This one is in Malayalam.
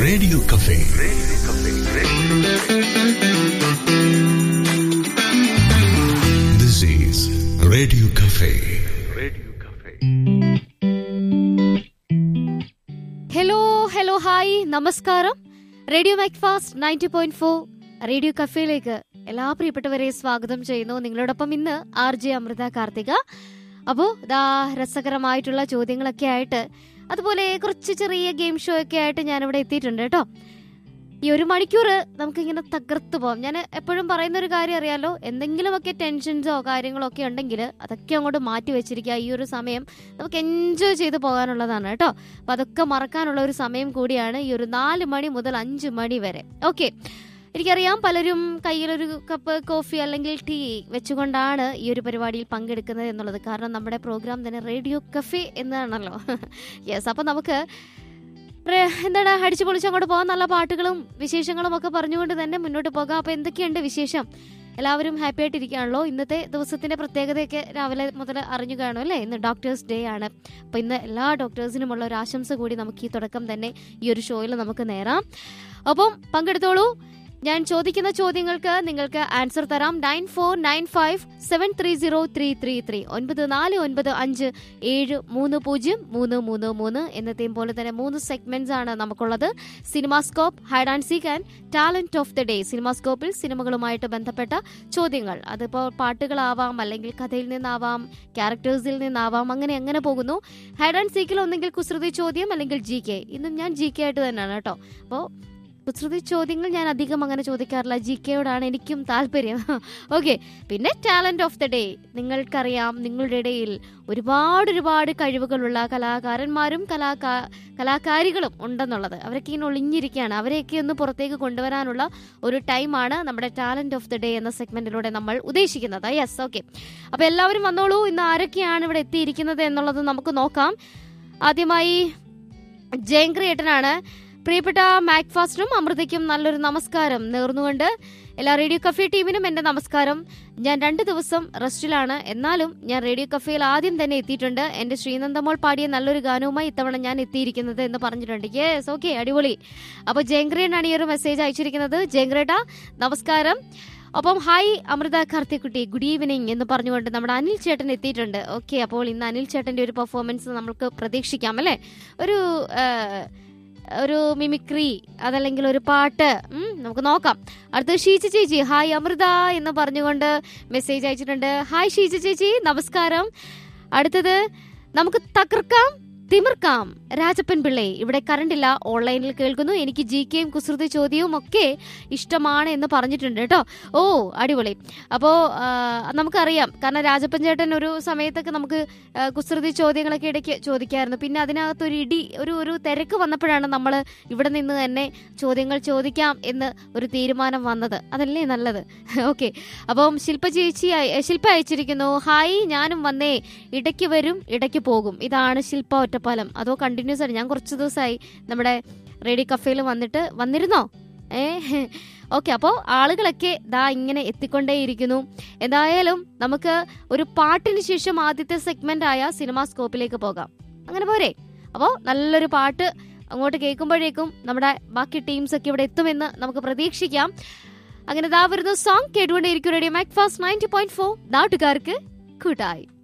radio cafe this is radio cafe hello hello hi നമസ്കാരം radio Macfast ninety point four radio കഫേയിലേക്ക് എല്ലാ പ്രിയപ്പെട്ടവരെയും സ്വാഗതം ചെയ്യുന്നു നിങ്ങളോടൊപ്പം ഇന്ന് ആർ ജെ അമൃത കാർത്തിക അപ്പോൾ ഇതാ രസകരമായിട്ടുള്ള ചോദ്യങ്ങളൊക്കെ ആയിട്ട് അതുപോലെ കുറച്ച് ചെറിയ ഗെയിം ഷോ ഒക്കെ ആയിട്ട് ഞാനിവിടെ എത്തിയിട്ടുണ്ട് കേട്ടോ ഈ ഒരു മണിക്കൂർ നമുക്കിങ്ങനെ തകർത്ത് പോകാം ഞാൻ എപ്പോഴും പറയുന്ന ഒരു കാര്യം അറിയാലോ എന്തെങ്കിലുമൊക്കെ ടെൻഷൻസോ കാര്യങ്ങളോ ഒക്കെ ഉണ്ടെങ്കിൽ അതൊക്കെ അങ്ങോട്ട് മാറ്റി വെച്ചിരിക്കുക ഈ ഒരു സമയം നമുക്ക് എൻജോയ് ചെയ്ത് പോകാനുള്ളതാണ് കേട്ടോ അപ്പൊ അതൊക്കെ മറക്കാനുള്ള ഒരു സമയം കൂടിയാണ് ഈ ഒരു നാല് മണി മുതൽ അഞ്ച് മണി വരെ ഓക്കെ എനിക്കറിയാം പലരും കയ്യിലൊരു കപ്പ് കോഫി അല്ലെങ്കിൽ ടീ വെച്ചുകൊണ്ടാണ് ഈ ഒരു പരിപാടിയിൽ പങ്കെടുക്കുന്നത് എന്നുള്ളത് കാരണം നമ്മുടെ പ്രോഗ്രാം തന്നെ റേഡിയോ കഫേ എന്നാണല്ലോ യെസ് അപ്പൊ നമുക്ക് റേ- എന്താണ് അടിച്ചു പൊളിച്ച് അങ്ങോട്ട് പോകാൻ നല്ല പാട്ടുകളും വിശേഷങ്ങളും ഒക്കെ പറഞ്ഞുകൊണ്ട് തന്നെ മുന്നോട്ട് പോകാം അപ്പൊ എന്തൊക്കെയുണ്ട് വിശേഷം എല്ലാവരും ഹാപ്പി ആയിട്ടിരിക്കുകയാണല്ലോ ഇന്നത്തെ ദിവസത്തിന്റെ പ്രത്യേകതയൊക്കെ രാവിലെ മുതൽ അറിഞ്ഞു കാണും അല്ലേ ഇന്ന് ഡോക്ടേഴ്സ് ഡേ ആണ് അപ്പൊ ഇന്ന് എല്ലാ ഡോക്ടേഴ്സിനുമുള്ള ഒരു ആശംസ കൂടി നമുക്ക് ഈ തുടക്കം തന്നെ ഈ ഒരു ഷോയിൽ നമുക്ക് നേരാം അപ്പം പങ്കെടുത്തോളൂ ഞാൻ ചോദിക്കുന്ന ചോദ്യങ്ങൾക്ക് നിങ്ങൾക്ക് ആൻസർ തരാം nine four nine five seven three zero three three three ഒൻപത് നാല് ഒൻപത് അഞ്ച് ഏഴ് മൂന്ന് പൂജ്യം മൂന്ന് മൂന്ന് മൂന്ന് എന്നത്തെയും പോലെ തന്നെ മൂന്ന് സെഗ്മെന്റ്സ് ആണ് നമുക്കുള്ളത് cinemascope hide and seek and talent of the day സിനിമാസ്കോപ്പിൽ സിനിമകളുമായിട്ട് ബന്ധപ്പെട്ട ചോദ്യങ്ങൾ അതിപ്പോൾ പാട്ടുകളാവാം അല്ലെങ്കിൽ കഥയിൽ നിന്നാവാം ക്യാരക്ടേഴ്സിൽ നിന്നാവാം അങ്ങനെ അങ്ങനെ പോകുന്നു ഹൈഡ് ആൻഡ് സീക്കിൽ ഒന്നെങ്കിൽ കുസൃതി ചോദ്യം അല്ലെങ്കിൽ ജി കെ ഇന്നും ഞാൻ ജി കെ ആയിട്ട് തന്നെയാണ് കേട്ടോ അപ്പോൾ കുസൃതി ചോദ്യങ്ങൾ ഞാൻ അധികം അങ്ങനെ ചോദിക്കാറില്ല ജി കെയോടാണ് എനിക്കും താല്പര്യം ഓക്കെ പിന്നെ ടാലന്റ് ഓഫ് ദി ഡേ നിങ്ങൾക്കറിയാം നിങ്ങളുടെ ഇടയിൽ ഒരുപാട് ഒരുപാട് കഴിവുകളുള്ള കലാകാരന്മാരും കലാകാ കലാകാരികളും ഉണ്ടെന്നുള്ളത് അവരൊക്കെ ഇങ്ങനെ ഒളിഞ്ഞിരിക്കുകയാണ് അവരെയൊക്കെ ഒന്ന് പുറത്തേക്ക് കൊണ്ടുവരാനുള്ള ഒരു ടൈമാണ് നമ്മുടെ ടാലന്റ് ഓഫ് ദി ഡേ എന്ന സെഗ്മെന്റിലൂടെ നമ്മൾ ഉദ്ദേശിക്കുന്നത് യെസ് ഓക്കെ അപ്പൊ എല്ലാവരും വന്നോളൂ ഇന്ന് ആരൊക്കെയാണ് ഇവിടെ എത്തിയിരിക്കുന്നത് എന്നുള്ളത് നമുക്ക് നോക്കാം ആദ്യമായി ജയങ്ക്രിയേട്ടനാണ് പ്രിയപ്പെട്ട മാക്ഫാസ്റ്റിനും അമൃതയ്ക്കും നല്ലൊരു നമസ്കാരം നേർന്നുകൊണ്ട് എല്ലാ റേഡിയോ കഫേ ടീമിനും എന്റെ നമസ്കാരം ഞാൻ രണ്ട് ദിവസം റെസ്റ്റിലാണ് എന്നാലും ഞാൻ റേഡിയോ കഫേയിൽ ആദ്യം തന്നെ എത്തിയിട്ടുണ്ട് എന്റെ ശ്രീനന്ദമോൾ പാടിയ നല്ലൊരു ഗാനവുമായി ഇത്തവണ ഞാൻ എത്തിയിരിക്കുന്നത് എന്ന് പറഞ്ഞിട്ടുണ്ട് യെസ് ഓക്കെ അടിപൊളി അപ്പോൾ ജയങ്ക്രേനാണ് ഈ ഒരു മെസ്സേജ് അയച്ചിരിക്കുന്നത് ജയങ്ക്രേട്ട നമസ്കാരം അപ്പം hi Amrita Karthikkutty good evening എന്ന് പറഞ്ഞുകൊണ്ട് നമ്മുടെ അനിൽ ചേട്ടൻ എത്തിയിട്ടുണ്ട് ഓക്കെ അപ്പോൾ ഇന്ന് അനിൽ ചേട്ടന്റെ ഒരു പെർഫോമൻസ് നമുക്ക് പ്രതീക്ഷിക്കാം അല്ലേ ഒരു ആ, ഒരു മിമിക്രി അതല്ലെങ്കിൽ ഒരു പാട്ട് ഉം, നമുക്ക് നോക്കാം അടുത്ത ഷീജ ചേച്ചി ഹായ് അമൃത എന്ന് പറഞ്ഞുകൊണ്ട് മെസ്സേജ് അയച്ചിട്ടുണ്ട് ഹായ് ഷീജ ചേച്ചി നമസ്കാരം അടുത്തത് നമുക്ക് തകർക്കാം തിമിർക്കാം രാജപ്പൻ പിള്ളേ ഇവിടെ കറണ്ട് ഇല്ല ഓൺലൈനിൽ കേൾക്കുന്നു എനിക്ക് ജി കെയും കുസൃതി ചോദ്യവും ഒക്കെ ഇഷ്ടമാണ് എന്ന് പറഞ്ഞിട്ടുണ്ട് കേട്ടോ ഓ അടിപൊളി അപ്പോൾ നമുക്കറിയാം കാരണം രാജപ്പൻ ചേട്ടൻ ഒരു സമയത്തൊക്കെ നമുക്ക് ആ, കുസൃതി ചോദ്യങ്ങളൊക്കെ ഇടയ്ക്ക് ചോദിക്കായിരുന്നു പിന്നെ അതിനകത്ത് ഒരു ഇടി ഒരു ഒരു തിരക്ക് വന്നപ്പോഴാണ് നമ്മൾ ഇവിടെ നിന്ന് തന്നെ ചോദ്യങ്ങൾ ചോദിക്കാം എന്ന് ഒരു തീരുമാനം വന്നത് അതല്ലേ നല്ലത് ഓക്കെ അപ്പം ശില്പ ചേച്ചി അയ- ശില്പ അയച്ചിരിക്കുന്നു ഹായ് ഞാനും വന്നേ ഇടയ്ക്ക് വരും ഇടയ്ക്ക് പോകും ഇതാണ് ശില്പ ഒറ്റപ്പാലം അതോ കണ്ടിന്യൂസ് ആണ് ഞാൻ കുറച്ച് ദിവസമായി നമ്മുടെ റേഡിയോ കഫേയിൽ വന്നിട്ട് വന്നിരുന്നോ ഏ ഓക്കെ അപ്പോൾ ആളുകളൊക്കെ ദാ ഇങ്ങനെ എത്തിക്കൊണ്ടേയിരിക്കുന്നു എന്തായാലും നമുക്ക് ഒരു പാട്ടിന് ശേഷം ആദ്യത്തെ സെഗ്മെന്റ് ആയ സിനിമാ സ്കോപ്പിലേക്ക് പോകാം അങ്ങനെ പോരെ അപ്പോൾ നല്ലൊരു പാട്ട് അങ്ങോട്ട് കേൾക്കുമ്പോഴേക്കും നമ്മുടെ ബാക്കി ടീംസ് ഒക്കെ ഇവിടെ എത്തുമെന്ന് നമുക്ക് പ്രതീക്ഷിക്കാം അങ്ങനെ ദാ വരുന്ന സോങ് കേട്ടുകൊണ്ടേയിരിക്കും radio Macfast ninety point four നാട്ടുകാർക്ക് കൂട്ടായി